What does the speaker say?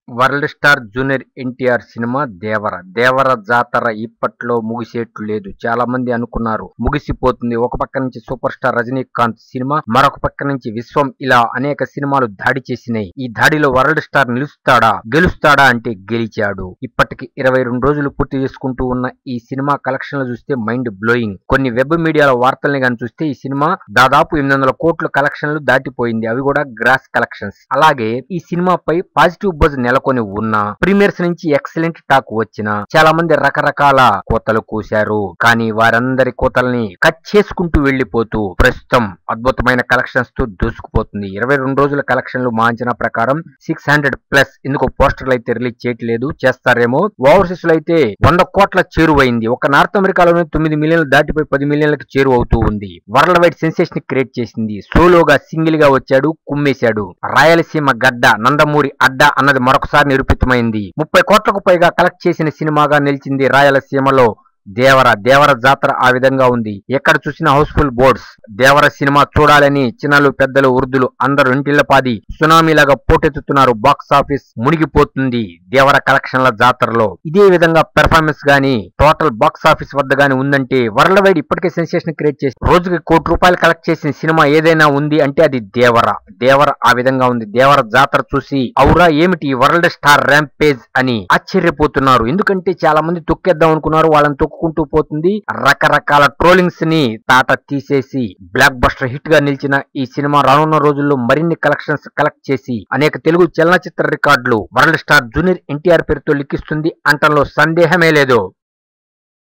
world star junior NTR cinema Devara Devara జాతర ఇప్పట్లో ముగిసేట్లు లేదు చాలా మంది అనుకున్నారు ముగిసిపోతుంది ఒక పక్క నుంచి సూపర్ స్టార్ రజనీకాంత్ సినిమా మరొక పక్క నుంచి విశ్వం ఇలా అనేక సినిమాలు దాడి చేసినాయి ఈ దాడిలో వరల్డ్ స్టార్ నిలుస్తాడా గెలుస్తాడా అంటే గెలిచాడు ఇప్పటికి ఇరవై రెండు రోజులు పూర్తి చేసుకుంటూ ఉన్న ఈ సినిమా కలెక్షన్లు చూస్తే మైండ్ బ్లోయింగ్ కొన్ని వెబ్ మీడియాల వార్తల్ని కానీ చూస్తే ఈ సినిమా దాదాపు ఎనిమిది వందల కోట్ల కలెక్షన్లు దాటిపోయింది అవి కూడా గ్రాస్ కలెక్షన్స్ అలాగే ఈ సినిమాపై పాజిటివ్ బజ్ నెలకొని ఉన్న ప్రీమియర్స్ నుంచి ఎక్సలెంట్ టాక్ వచ్చిన చాలా మంది రకరకాల కోతలు కూశారు కానీ వారందరి కోతల్ని కట్ చేసుకుంటూ వెళ్లిపోతూ ప్రస్తుతం అద్భుతమైన కలెక్షన్స్ తో దూసుకుపోతుంది ఇరవై రెండు రోజుల కలెక్షన్లు మా అంచనా ప్రకారం సిక్స్ హండ్రెడ్ ప్లస్ ఎందుకు పోస్టర్లు అయితే రిలీజ్ చేయట్లేదు చేస్తారేమో ఓవర్సీస్ లో అయితే వంద కోట్ల చేరువైంది ఒక నార్త్ అమెరికాలోనే తొమ్మిది మిలియన్లు దాటిపోయి పది మిలియన్లకు చేరువ అవుతూ ఉంది వరల్డ్ వైడ్ సెన్సేషన్ క్రియేట్ చేసింది సోలోగా సింగిల్ గా వచ్చాడు కుమ్మేశాడు రాయలసీమ గడ్డ నందమూరి అడ్డ అన్నది మరొకసారి నిరూపితమైంది ముప్పై కోట్లకు పైగా కలెక్ట్ చేసిన సినిమాగా నిలిచింది రాయలసీమలో దేవర దేవర జాతర ఆ విధంగా ఉంది ఎక్కడ చూసినా హౌస్ఫుల్ బోర్డ్స్ దేవర సినిమా చూడాలని చిన్నలు పెద్దలు వృద్ధులు అందరూ ఇంటిల్లపాది సునామీలాగా పోటెత్తుతున్నారు బాక్స్ ఆఫీస్ మునిగిపోతుంది దేవర కలెక్షన్ల జాతరలో ఇదే విధంగా పెర్ఫార్మెన్స్ గాని టోటల్ బాక్స్ ఆఫీస్ వద్ద గాని ఉందంటే వరల్డ్ వైడ్ ఇప్పటికే సెన్సేషన్ క్రియేట్ చేసి రోజుకి కోటి రూపాయలు కలెక్ట్ చేసిన సినిమా ఏదైనా ఉంది అంటే అది దేవర దేవర ఆ విధంగా ఉంది దేవర జాతర చూసి ఔరా ఏమిటి వరల్డ్ స్టార్ ర్యాంప్ పేజ్ అని ఆశ్చర్యపోతున్నారు ఎందుకంటే చాలా మంది తొక్కేద్దాం అనుకున్నారు వాళ్ళని తొక్కుకుంటూ పోతుంది రకరకాల ట్రోలింగ్స్ ని తాట తీసేసి బ్లాక్ బస్టర్ హిట్ గా నిలిచిన ఈ సినిమా రానున్న రోజుల్లో మరిన్ని కలెక్షన్స్ కలెక్ట్ చేసి అనేక తెలుగు చలనచిత్ర రికార్డులు వరల్డ్ స్టార్ జూనియర్ ఎన్టీఆర్ పేరుతో లిఖిస్తుంది అంటంలో సందేహమే లేదు